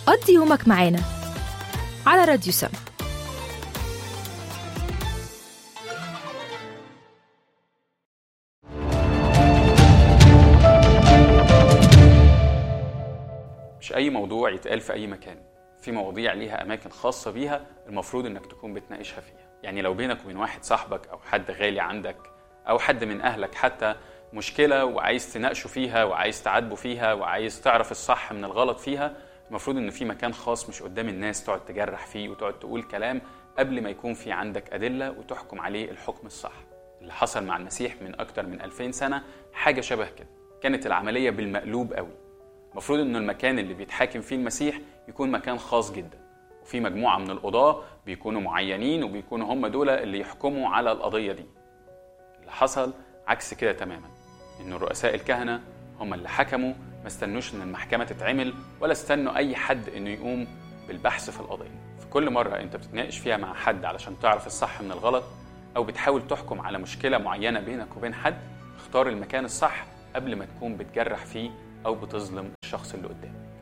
قضي يومك معانا على راديو سما مش أي موضوع يتقال في أي مكان في مواضيع ليها أماكن خاصة بيها المفروض إنك تكون بتناقشها فيها يعني لو بينك وبين واحد صاحبك أو حد غالي عندك أو حد من أهلك حتى مشكلة وعايز تناقشه فيها وعايز تعاتبه فيها وعايز تعرف الصح من الغلط فيها المفروض إن في مكان خاص مش قدام الناس تقعد تجرح فيه وتقعد تقول كلام قبل ما يكون في عندك أدلة وتحكم عليه الحكم الصح اللي حصل مع المسيح من أكتر من 2000 سنة حاجة شبه كده كانت العملية بالمقلوب قوي المفروض انه المكان اللي بيتحاكم فيه المسيح يكون مكان خاص جدا وفي مجموعه من القضاه بيكونوا معينين وبيكونوا هم دول اللي يحكموا على القضيه دي اللي حصل عكس كده تماما ان الرؤساء الكهنه هم اللي حكموا ما استنوش ان المحكمه تتعمل ولا استنوا اي حد انه يقوم بالبحث في القضيه في كل مره انت بتتناقش فيها مع حد علشان تعرف الصح من الغلط او بتحاول تحكم على مشكله معينه بينك وبين حد اختار المكان الصح قبل ما تكون بتجرح فيه او بتظلم الشخص اللي قدامك